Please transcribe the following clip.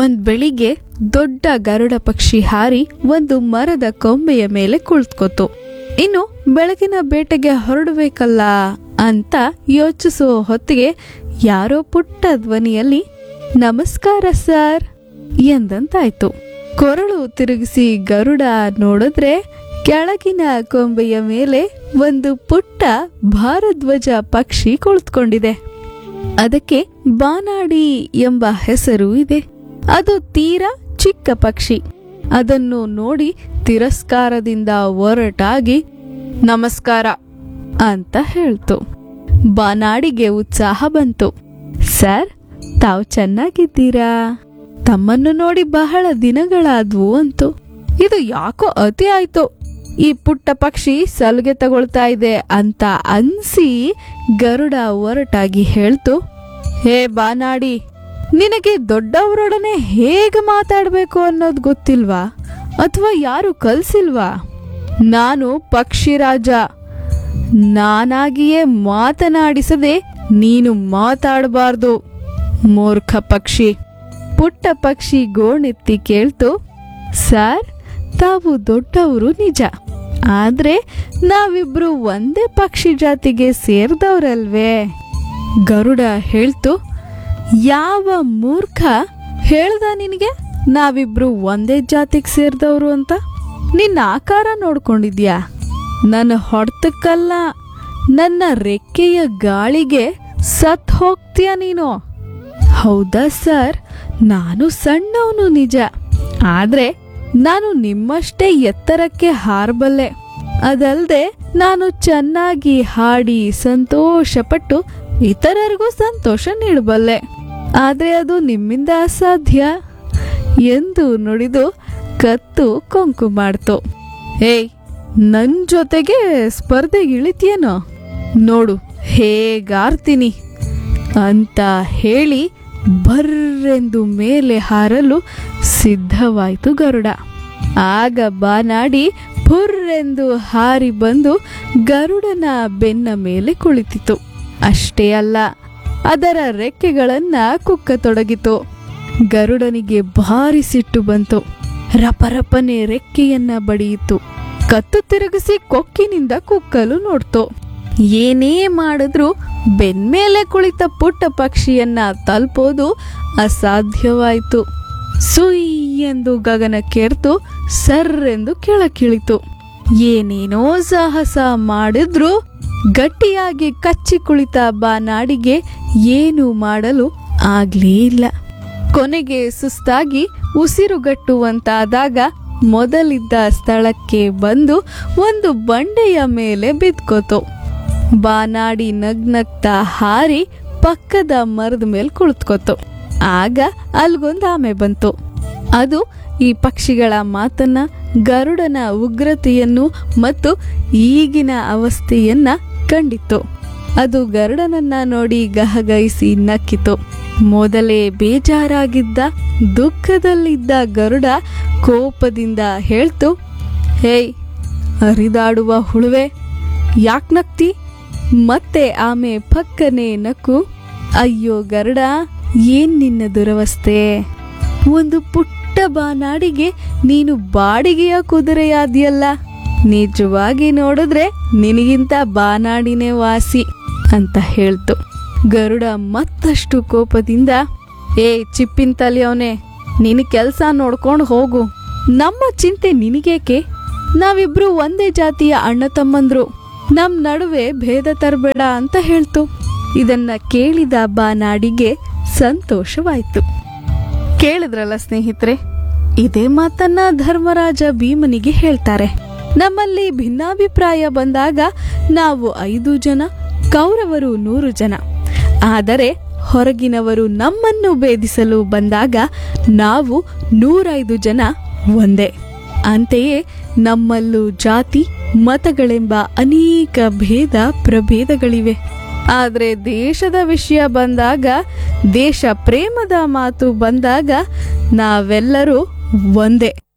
ಒಂದ್ ಬೆಳಿಗ್ಗೆ ದೊಡ್ಡ ಗರುಡ ಪಕ್ಷಿ ಹಾರಿ ಒಂದು ಮರದ ಕೊಂಬೆಯ ಮೇಲೆ ಕುಳಿತುಕೋತು ಇನ್ನು ಬೆಳಗಿನ ಬೇಟೆಗೆ ಹೊರಡಬೇಕಲ್ಲ ಅಂತ ಯೋಚಿಸುವ ಹೊತ್ತಿಗೆ ಯಾರೋ ಪುಟ್ಟ ಧ್ವನಿಯಲ್ಲಿ ನಮಸ್ಕಾರ ಸರ್ ಎಂದಂತಾಯ್ತು ಕೊರಳು ತಿರುಗಿಸಿ ಗರುಡ ನೋಡಿದ್ರೆ ಕೆಳಗಿನ ಕೊಂಬೆಯ ಮೇಲೆ ಒಂದು ಪುಟ್ಟ ಭಾರಧ್ವಜ ಪಕ್ಷಿ ಕುಳಿತುಕೊಂಡಿದೆ ಅದಕ್ಕೆ ಬಾನಾಡಿ ಎಂಬ ಹೆಸರು ಇದೆ ಅದು ತೀರಾ ಚಿಕ್ಕ ಪಕ್ಷಿ ಅದನ್ನು ನೋಡಿ ತಿರಸ್ಕಾರದಿಂದ ಒರಟಾಗಿ ನಮಸ್ಕಾರ ಅಂತ ಹೇಳ್ತು ಬಾನಾಡಿಗೆ ಉತ್ಸಾಹ ಬಂತು ಸರ್ ತಾವು ಚೆನ್ನಾಗಿದ್ದೀರಾ ತಮ್ಮನ್ನು ನೋಡಿ ಬಹಳ ದಿನಗಳಾದ್ವು ಅಂತು ಇದು ಯಾಕೋ ಅತಿ ಆಯ್ತು ಈ ಪುಟ್ಟ ಪಕ್ಷಿ ಸಲುಗೆ ತಗೊಳ್ತಾ ಇದೆ ಅಂತ ಅನ್ಸಿ ಗರುಡ ಒರಟಾಗಿ ಹೇಳ್ತು ಹೇ ಬಾನಾಡಿ ನಿನಗೆ ದೊಡ್ಡವರೊಡನೆ ಹೇಗೆ ಮಾತಾಡಬೇಕು ಅನ್ನೋದು ಗೊತ್ತಿಲ್ವಾ ಅಥವಾ ಯಾರು ಕಲ್ಸಿಲ್ವಾ ನಾನು ಪಕ್ಷಿರಾಜ ನಾನಾಗಿಯೇ ಮಾತನಾಡಿಸದೆ ನೀನು ಮಾತಾಡಬಾರ್ದು ಮೂರ್ಖ ಪಕ್ಷಿ ಪುಟ್ಟ ಪಕ್ಷಿ ಗೋಣೆತ್ತಿ ಕೇಳ್ತು ಸರ್ ತಾವು ದೊಡ್ಡವರು ನಿಜ ಆದ್ರೆ ನಾವಿಬ್ರು ಒಂದೇ ಪಕ್ಷಿ ಜಾತಿಗೆ ಸೇರ್ದವ್ರಲ್ವೇ ಗರುಡ ಹೇಳ್ತು ಯಾವ ಮೂರ್ಖ ಹೇಳ್ದ ನಿನಗೆ ನಾವಿಬ್ರು ಒಂದೇ ಜಾತಿಗೆ ಸೇರ್ದವ್ರು ಅಂತ ನಿನ್ನ ಆಕಾರ ನೋಡ್ಕೊಂಡಿದ್ಯಾ ನನ್ನ ಹೊಡ್ತಕ್ಕಲ್ಲ ನನ್ನ ರೆಕ್ಕೆಯ ಗಾಳಿಗೆ ಸತ್ ಹೋಗ್ತೀಯ ನೀನು ಹೌದಾ ಸರ್ ನಾನು ಸಣ್ಣವನು ನಿಜ ಆದ್ರೆ ನಾನು ನಿಮ್ಮಷ್ಟೇ ಎತ್ತರಕ್ಕೆ ಹಾರಬಲ್ಲೆ ಅದಲ್ದೆ ನಾನು ಚೆನ್ನಾಗಿ ಹಾಡಿ ಸಂತೋಷಪಟ್ಟು ಇತರರಿಗೂ ಸಂತೋಷ ನೀಡಬಲ್ಲೆ ಆದ್ರೆ ಅದು ನಿಮ್ಮಿಂದ ಅಸಾಧ್ಯ ಎಂದು ನುಡಿದು ಕತ್ತು ಕೊಂಕು ಮಾಡ್ತು ಏಯ್ ನನ್ ಜೊತೆಗೆ ಸ್ಪರ್ಧೆಗೆ ಇಳಿತೀಯೇನೋ ನೋಡು ಹೇಗಾರ್ತೀನಿ ಅಂತ ಹೇಳಿ ಬರ್ರೆಂದು ಮೇಲೆ ಹಾರಲು ಸಿದ್ಧವಾಯಿತು ಗರುಡ ಆಗ ಬಾನಾಡಿ ಫುರ್ರೆಂದು ಹಾರಿ ಬಂದು ಗರುಡನ ಬೆನ್ನ ಮೇಲೆ ಕುಳಿತಿತು ಅಷ್ಟೇ ಅಲ್ಲ ಅದರ ರೆಕ್ಕೆಗಳನ್ನ ಕುಕ್ಕತೊಡಗಿತು ಗರುಡನಿಗೆ ಭಾರಿ ಸಿಟ್ಟು ಬಂತು ರಪರಪನೆ ರೆಕ್ಕೆಯನ್ನ ಬಡಿಯಿತು ಕತ್ತು ತಿರುಗಿಸಿ ಕೊಕ್ಕಿನಿಂದ ಕುಕ್ಕಲು ನೋಡ್ತು ಏನೇ ಮಾಡಿದ್ರೂ ಬೆನ್ಮೇಲೆ ಕುಳಿತ ಪುಟ್ಟ ಪಕ್ಷಿಯನ್ನ ತಲುಪೋದು ಅಸಾಧ್ಯವಾಯಿತು ಸುಯ್ ಎಂದು ಗಗನಕ್ಕೇರ್ತು ಸರ್ರೆಂದು ಕೆಳಕಿಳಿತು ಏನೇನೋ ಸಾಹಸ ಮಾಡಿದ್ರೂ ಗಟ್ಟಿಯಾಗಿ ಕಚ್ಚಿ ಕುಳಿತ ಬಾನಾಡಿಗೆ ಏನು ಮಾಡಲು ಆಗ್ಲೇ ಇಲ್ಲ ಕೊನೆಗೆ ಸುಸ್ತಾಗಿ ಉಸಿರುಗಟ್ಟುವಂತಾದಾಗ ಮೊದಲಿದ್ದ ಸ್ಥಳಕ್ಕೆ ಬಂದು ಒಂದು ಬಂಡೆಯ ಮೇಲೆ ಬಿದ್ಕೋತು ಬಾನಾಡಿ ನಗ್ನಗ್ತಾ ಹಾರಿ ಪಕ್ಕದ ಮರದ ಮೇಲೆ ಕುಳಿತುಕೋತು ಆಗ ಅಲ್ಗೊಂದು ಆಮೆ ಬಂತು ಅದು ಈ ಪಕ್ಷಿಗಳ ಮಾತನ್ನ ಗರುಡನ ಉಗ್ರತೆಯನ್ನು ಮತ್ತು ಈಗಿನ ಅವಸ್ಥೆಯನ್ನ ಕಂಡಿತ್ತು ಅದು ಗರುಡನನ್ನ ನೋಡಿ ಗಹಗೈಸಿ ನಕ್ಕಿತು ಮೊದಲೇ ಬೇಜಾರಾಗಿದ್ದ ದುಃಖದಲ್ಲಿದ್ದ ಗರುಡ ಕೋಪದಿಂದ ಹೇಳ್ತು ಹೇಯ್ ಹರಿದಾಡುವ ಹುಳುವೆ ಯಾಕ್ ನಕ್ತಿ ಮತ್ತೆ ಆಮೆ ಪಕ್ಕನೆ ನಕ್ಕು ಅಯ್ಯೋ ಗರುಡ ಏನ್ ನಿನ್ನ ದುರವಸ್ಥೆ ಒಂದು ಪುಟ್ಟ ಬಾನಾಡಿಗೆ ನೀನು ಬಾಡಿಗೆಯ ಕುದುರೆಯಾದಿಯಲ್ಲ ನಿಜವಾಗಿ ನೋಡಿದ್ರೆ ನಿನಗಿಂತ ಬಾನಾಡಿನೇ ವಾಸಿ ಅಂತ ಹೇಳ್ತು ಗರುಡ ಮತ್ತಷ್ಟು ಕೋಪದಿಂದ ಏ ಚಿಪ್ಪಿನ ತಲೆಯವನೇ ನಿನ್ ಕೆಲ್ಸ ನೋಡ್ಕೊಂಡು ಹೋಗು ನಮ್ಮ ಚಿಂತೆ ನಿನಗೇಕೆ ನಾವಿಬ್ರು ಒಂದೇ ಜಾತಿಯ ಅಣ್ಣ ತಮ್ಮಂದ್ರು ನಮ್ ನಡುವೆ ಭೇದ ತರಬೇಡ ಅಂತ ಹೇಳ್ತು ಇದನ್ನ ಕೇಳಿದ ಬಾನಾಡಿಗೆ ಸಂತೋಷವಾಯ್ತು ಕೇಳಿದ್ರಲ್ಲ ಸ್ನೇಹಿತರೆ ಇದೇ ಮಾತನ್ನ ಧರ್ಮರಾಜ ಭೀಮನಿಗೆ ಹೇಳ್ತಾರೆ ನಮ್ಮಲ್ಲಿ ಭಿನ್ನಾಭಿಪ್ರಾಯ ಬಂದಾಗ ನಾವು ಐದು ಜನ ಕೌರವರು ನೂರು ಜನ ಆದರೆ ಹೊರಗಿನವರು ನಮ್ಮನ್ನು ಭೇದಿಸಲು ಬಂದಾಗ ನಾವು ನೂರೈದು ಜನ ಒಂದೇ ಅಂತೆಯೇ ನಮ್ಮಲ್ಲೂ ಜಾತಿ ಮತಗಳೆಂಬ ಅನೇಕ ಭೇದ ಪ್ರಭೇದಗಳಿವೆ ಆದರೆ ದೇಶದ ವಿಷಯ ಬಂದಾಗ ದೇಶ ಪ್ರೇಮದ ಮಾತು ಬಂದಾಗ ನಾವೆಲ್ಲರೂ ಒಂದೇ